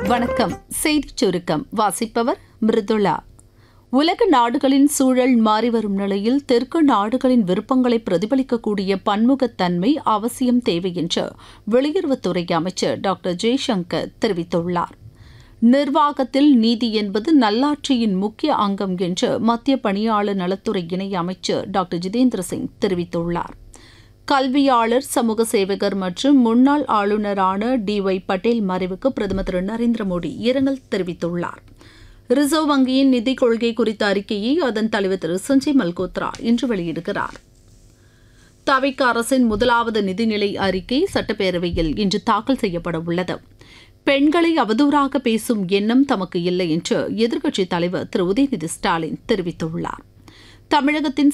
வணக்கம் செய்திச் சுருக்கம் வாசிப்பவர் மிருதுளா உலக நாடுகளின் சூழல் மாறிவரும் நிலையில் தெற்கு நாடுகளின் விருப்பங்களை பிரதிபலிக்கக்கூடிய பன்முகத்தன்மை அவசியம் தேவை என்று வெளியுறவுத்துறை அமைச்சர் டாக்டர் ஜெய்சங்கர் தெரிவித்துள்ளார் நிர்வாகத்தில் நீதி என்பது நல்லாட்சியின் முக்கிய அங்கம் என்று மத்திய பணியாளர் நலத்துறை இணை அமைச்சர் டாக்டர் ஜிதேந்திர சிங் தெரிவித்துள்ளார் கல்வியாளர் சமூக சேவகர் மற்றும் முன்னாள் ஆளுநரான டி ஒய் பட்டேல் மறைவுக்கு பிரதமர் திரு நரேந்திர மோடி இரங்கல் தெரிவித்துள்ளார் ரிசர்வ் வங்கியின் நிதிக் கொள்கை குறித்த அறிக்கையை அதன் தலைவர் திரு சஞ்சய் மல்கோத்ரா இன்று வெளியிடுகிறார் தவிக்க அரசின் முதலாவது நிதிநிலை அறிக்கை சட்டப்பேரவையில் இன்று தாக்கல் செய்யப்பட உள்ளது பெண்களை அவதூறாக பேசும் எண்ணம் தமக்கு இல்லை என்று எதிர்க்கட்சித் தலைவர் திரு உதயநிதி ஸ்டாலின் தெரிவித்துள்ளார் தமிழகத்தின்